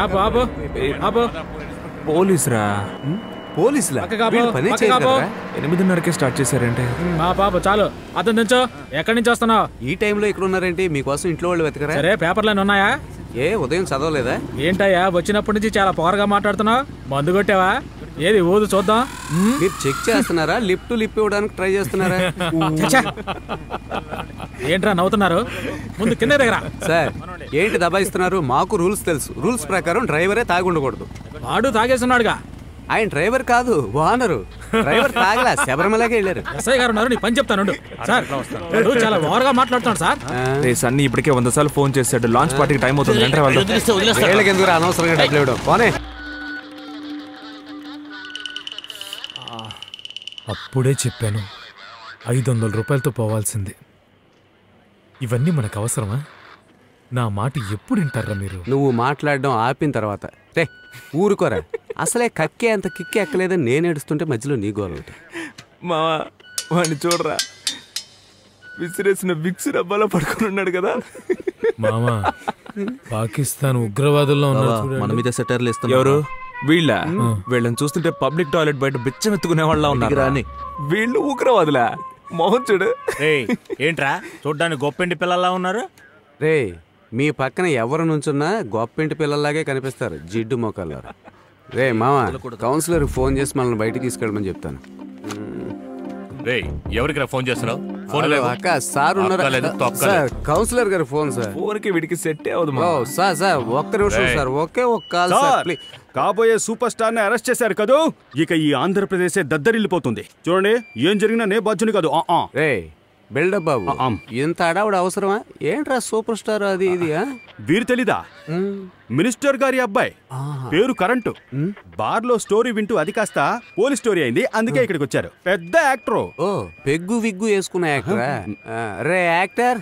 ఆపు ఆపు ఆపు పోలీస్ రా పోలీసులా పక్కకు ఆపు, వీళ్ళు పనే పక్కకు చేయరు ఆపు. కదరా? ఎనిమిదిన్నరకే స్టార్ట్ చేశారంటే మా పాప చాలు అతను దించు ఎక్కడి నుంచి వస్తున్నావు ఈ టైంలో ఇక్కడ ఉన్నారేంటి మీకోసం ఇంట్లో వాళ్ళు వెతకరా సరే పేపర్లు ఉన్నాయా ఏ ఉదయం చదవలేదా ఏంటయ్యా వచ్చినప్పటి నుంచి చాలా పొగరగా మాట్లాడుతున్నావు మందు కొట్టావా ఏది ఊదు చూద్దాం మ్? మీరు చెక్ చేస్తున్నారా లిఫ్ట్ లిప్ ఇవ్వడానికి ట్రై చేస్తున్నారా ఛ! ఏంట్రా నవ్వుతున్నారు ముందు కింద దగ్గర సార్ ఏంటి దబాయిస్తున్నారు మాకు రూల్స్ తెలుసు రూల్స్ ప్రకారం డ్రైవరే తాగి ఉండకూడదు వాడు తాగేస్తున్నాడుగా ఆయన డ్రైవర్ కాదు ఓనరు డ్రైవర్ తాగలా శబరిమలకే వెళ్ళారు ఎస్ఐ గారు ఉన్నారు నీ పని చెప్తాను సార్ వాడు చాలా ఓవర్గా మాట్లాడుతున్నాడు సార్ రే సన్నీ ఇప్పటికే వంద సార్లు ఫోన్ చేశాడు లాంచ్ పార్టీకి టైం అవుతుంది అంటే వాళ్ళు వీళ్ళకి ఎందుకు అనవసరంగా డబ్బులు ఇవ్వడం పోనే అప్పుడే చెప్పాను ఐదు వందల రూపాయలతో పోవాల్సిందే ఇవన్నీ మనకు అవసరమా నా మాట ఎప్పుడు వింటారా మీరు నువ్వు మాట్లాడడం ఆపిన తర్వాత రే ఊరుకోరా అసలే కక్కే అంత కిక్కే ఎక్కలేదని నేను ఏడుస్తుంటే మధ్యలో నీ గోల ఒకటి మా వాడిని చూడరా విసిరేసిన విక్స్ డబ్బాలో పడుకుని ఉన్నాడు కదా మామా పాకిస్తాన్ ఉగ్రవాదుల్లో ఉన్నారు మన చూడండి మీద సెటర్లు ఎవరు వీళ్ళ వీళ్ళని చూస్తుంటే పబ్లిక్ టాయిలెట్ బయట బిచ్చం ఎత్తుకునే వాళ్ళ ఉన్నారు రాని. వీళ్ళు ఉగ్రవాదులా మొహం చూడు ఏయ్ ఏంట్రా చూడ్డానికి గొప్పింటి పిల్లల్లా ఉన్నారు రే మీ పక్కన ఎవరు నుంచున్నా గొప్పింటి పిల్లల్లాగే కనిపిస్తారు జిడ్డు మొక్కలు రే మామ కౌన్సిలర్ ఫోన్ చేసి మనల్ని బయటికి తీసుకెళ్ళమని చెప్తాను రేయ్ ఎవరికి ఫోన్ చేస్తున్నావు ఫోన్ హలో, లేవు అక్క సార్ ఉన్నారు అక్కలేదు, తొక్కలేదు. సార్ కౌన్సిలర్ గారి ఫోన్ సార్ ఫోన్కి వీడికి సెట్ అవ్వదు ఓ మా సార్ సార్ ఒక్క నిమిషం రేయ్. సార్ ఒకే ఒక్క కాల్ సార్ సార్ ప్లీజ్ కాబోయే సూపర్ స్టార్ ని అరెస్ట్ చేశారు కదూ ఇక ఈ ఆంధ్రప్రదేశే దద్దరిల్లిపోతుంది చూడండి ఏం జరిగినా నే బాధ్యుని కాదు ఆ, ఆ. రే బిల్డప్ బాబు ఆ, ఆమ్. ఇంత అడావుడు అవసరమా ఏంట్రా సూపర్ స్టార్ అది ఇది ఆ? వీరు తెలీదా మినిస్టర్ గారి అబ్బాయి పేరు కరెంటు బార్ లో స్టోరీ వింటూ అది కాస్త పోలీస్ స్టోరీ అయింది అందుకే ఇక్కడికి వచ్చారు పెద్ద యాక్టర్ ఓ పెగ్గు విగ్గు వేసుకున్న యాక్టరా ఆ, రే యాక్టర్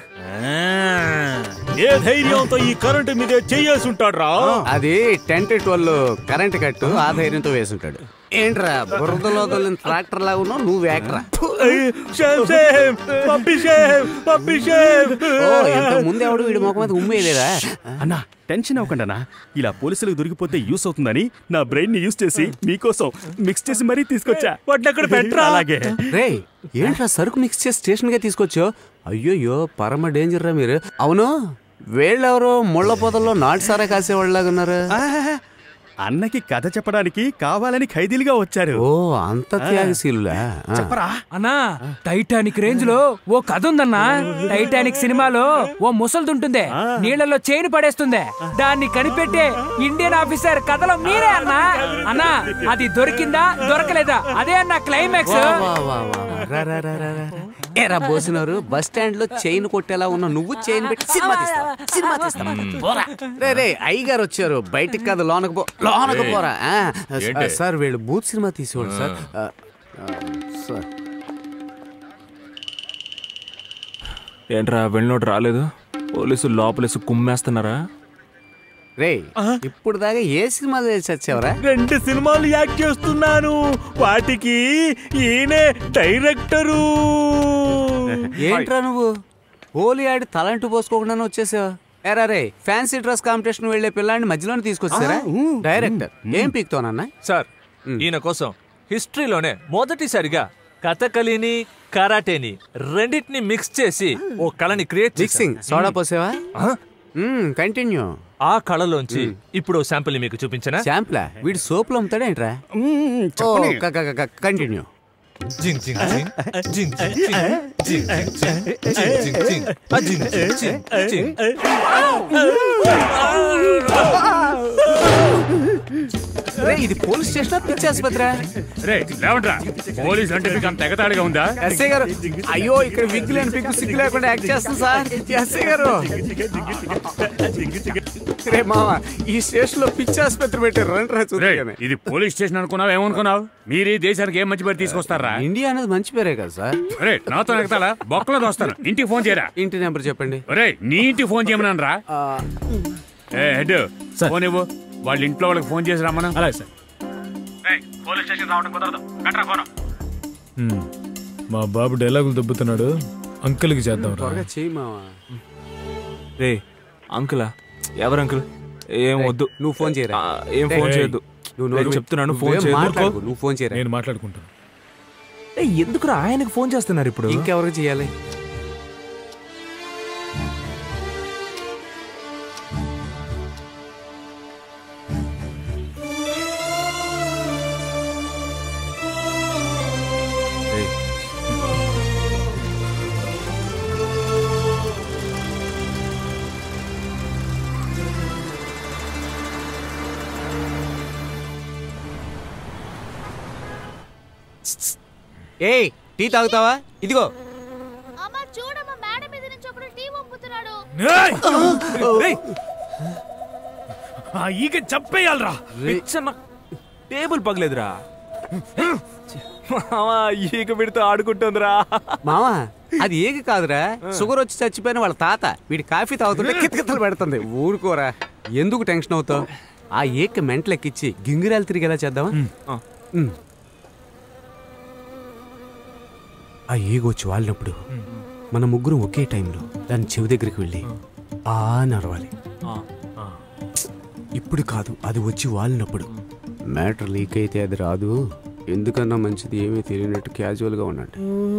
ఏ ధైర్యంతో ఈ కరెంటు మీదే చెయ్యేసి ఉంటాడు రా అది టెంట్ ట్వెల్వ్ కరెంట్ కట్టు ఆ ధైర్యంతో వేసుంటాడు ఏంట్రా బురదలో తోలిన ట్రాక్టర్ లాగా ఉన్నావు నువ్వు యాక్టరా ఓ ఇంత ముందు ఎవడు వీడి ముఖం మీద ఉమ్మేయలేదా అన్నా టెన్షన్ అవ్వకండి అన్నా ఇలా పోలీసులకు దొరికిపోతే యూస్ అవుతుందని నా బ్రెయిన్ ని యూస్ చేసి మీకోసం మిక్స్ చేసి మరీ తీసుకొచ్చా వాటిని అక్కడ పెట్టరా అలాగే రే ఏంట్రా సరుకు మిక్స్ చేసి స్టేషన్ గా తీసుకొచ్చావు అయ్యోయ్యో పరమ డేంజర్ రా మీరు అవును వీళ్ళెవరో ముళ్ళ పొదల్లో నాటు సారా కాసేవాళ్ళలాగా ఉన్నారు ఆహాహా. అన్నకి కథ చెప్పడానికి కావాలని ఖైదీలుగా వచ్చారు ఓ అంత త్యాగశీలులా ఆ. చెప్పరా అన్నా టైటానిక్ రేంజ్ లో ఓ కథ ఉందన్నా టైటానిక్ సినిమాలో ఓ ముసల్దుంటుందే నీళ్ళలో చైన్ పడేస్తుంది దాన్ని కనిపెట్టే ఇండియన్ ఆఫీసర్ కథలో మీరే అన్నా అన్నా అది దొరికిందా దొరకలేదా అదే అన్న క్లైమాక్స్ వా, వా, వా, వా. రా, రా, రా, రా, రా. ఏరా బోసినారు బస్ స్టాండ్ లో చైన్ కొట్టేలా ఉన్న నువ్వు చైన్ పెట్టి సినిమా తీస్తావా సినిమా తీస్తావా పోరా రే రే అయ్యగారు వచ్చారు బయటికి కాదు లోనకు పో లోనకు పోరా ఆ, ఏంటి? సార్ వీళ్ళు బూత్ సినిమా తీసేవాడు సార్ ఆ, ఆ, సార్ ఏంట్రా వెళ్ళినోడు రాలేదు పోలీసులు లోపలేసి కుమ్మేస్తున్నారా రే ఇప్పుడు దాకా ఏ సినిమా చేసి వచ్చావరా రెండు సినిమాలు యాక్ట్ చేస్తున్నాను వాటికి ఈయనే డైరెక్టరు ఏంట్రా నువ్వు హోలీ ఆడి తలంటు పోసుకోకుండానే వచ్చేసావా ఎరా రే ఫ్యాన్సీ డ్రెస్ కాంపిటీషన్ వెళ్లే పిల్లాడిని మధ్యలోనే తీసుకొచ్చారా డైరెక్టర్ ఏం పీక్తోనన్నా సార్ ఈయన కోసం హిస్టరీలోనే మొదటిసారిగా కథకళిని కరాటేని రెండింటిని మిక్స్ చేసి ఓ కళని క్రియేట్ మిక్సింగ్ సోడా పోసావా కంటిన్యూ ఆ కళలోంచి ఇప్పుడు శాంపిల్ మీకు చూపించనా శాంప్లా వీడు సోపులు అమ్ముతాడా ఏంట్రా కంటిన్యూ జింగ్ జింగ్ జింగ్ జింగ్ జింగ్ జింగ్ జింగ్ జింగ్ జింగ్ జింగ్ జింగ్ ఆ జింగ్ జింగ్ జింగ్ జింగ్ రే ఇది పోలీస్ స్టేషన్ పిచ్చి ఆసుపత్రి రే లేవంట్రా పోలీస్ అంటే మీకు అంత ఎగతాళిగా ఉందా ఎస్ఐ గారు అయ్యో ఇక్కడ విగ్ లేని పిక్కు సిగ్గు లేకుండా యాక్ట్ చేస్తాం సార్ ఎస్ఐ గారు రే మామ ఈ స్టేషన్ లో పిచ్చి ఆసుపత్రి పెట్టారు రండి రా రే చూద్దాం ఇది పోలీస్ స్టేషన్ అనుకున్నావు ఏమనుకున్నావు మీరు ఈ దేశానికి ఏం మంచి పేరు తీసుకొస్తారా ఇండియా అనేది మంచి పేరే కదా సార్ రే నాతో ఎగతాళా బొక్కలో దోస్తాను ఇంటికి ఫోన్ చేయరా ఇంటి నెంబర్ చెప్పండి రే నీ ఇంటికి ఫోన్ చేయమన్నాను రా ఏ హెడ్ ఫోన్ ఇవ్వు వాళ్ళ ఇంట్లో వాళ్ళకి ఫోన్ చేసి రమ్మను అలాగే సార్ పోలీస్ స్టేషన్ రావడం కుదరదు కట్రా ఫోన్ హ్మ్. మా బాబు డైలాగులు దొబ్బుతున్నాడు అంకుల్కి చేద్దాం రా త్వరగా చెయ్యి మామ రే అంకులా ఎవరు అంకుల్ ఏం వద్దు నువ్వు ఫోన్ చేయరా ఆ, ఏం ఫోన్ రేయ్, చేయొద్దు నువ్వు నేను నోరు- చెప్తున్నాను ఫోన్ నువ్వేం చేయదు మాట్లాడకు, నువ్వు ఫోన్ చేయరా నేను మాట్లాడుకుంటాను ఏయ్, ఎందుకురా ఆయనకు ఫోన్ చేస్తున్నారు ఇప్పుడు ఇంకెవరికి చేయాలి ఏయ్, ఏయ్ టీ తాగుతావా ఇదిగో అమ్మ చూడమ్మ మేడ మీద నుంచి ఒకడు టీ పంపుతున్నాడు ఏయ్! ఆ ఈగ చంపేయాలరా పిచ్చన్న టేబుల్ పగలేదురా మావా ఈక పెడితే ఆడుకుంటుందిరా మావా అది ఏగి కాదురా షుగర్ వచ్చి చచ్చిపోయిన వాళ్ళ తాత వీడి కాఫీ తాగుతుంటే కితకితలు పెడుతుంది ఊరుకోరా ఎందుకు టెన్షన్ అవుతావు ఆ ఏక మెంటలెక్కిచ్చి గింగిరాలు తిరిగేలా చేద్దామా ఆ. ఉమ్. ఆ ఏగ వచ్చి వాలినప్పుడు మన ముగ్గురం ఒకే టైంలో దాని చెవి దగ్గరికి వెళ్ళి ఆ అని అరవాలి ఇప్పుడు కాదు అది వచ్చి వాలినప్పుడు మ్యాటర్ లీక్ అయితే అది రాదు ఎందుకన్నా మంచిది ఏమీ తెలియనట్టు క్యాజువల్గా ఉన్నట్టు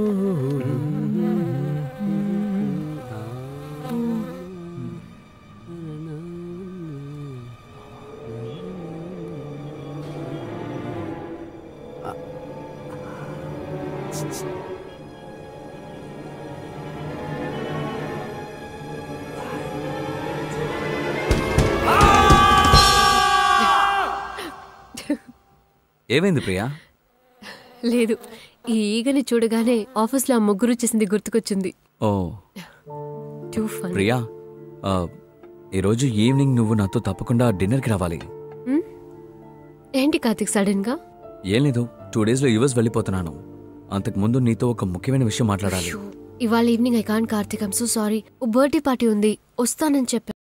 ఏమైంది ప్రియా లేదు ఈ ఈగని చూడగానే ఆఫీస్లో ఆ ముగ్గురు చేసింది గుర్తుకొచ్చింది ఓ టూ ఫన్ ప్రియా ఆ, ఈరోజు ఈవినింగ్ నువ్వు నాతో తప్పకుండా డిన్నర్కి రావాలి ఏంటి కార్తిక్ సడన్ గా ఏం లేదు టూ డేస్లో యుఎస్ వెళ్ళిపోతున్నాను అంతకు ముందు నీతో ఒక ముఖ్యమైన విషయం మాట్లాడాలి ఇవాళ evening I can Karthik I'm so sorry ఓ బర్త్డే పార్టీ ఉంది వస్తానని చెప్పా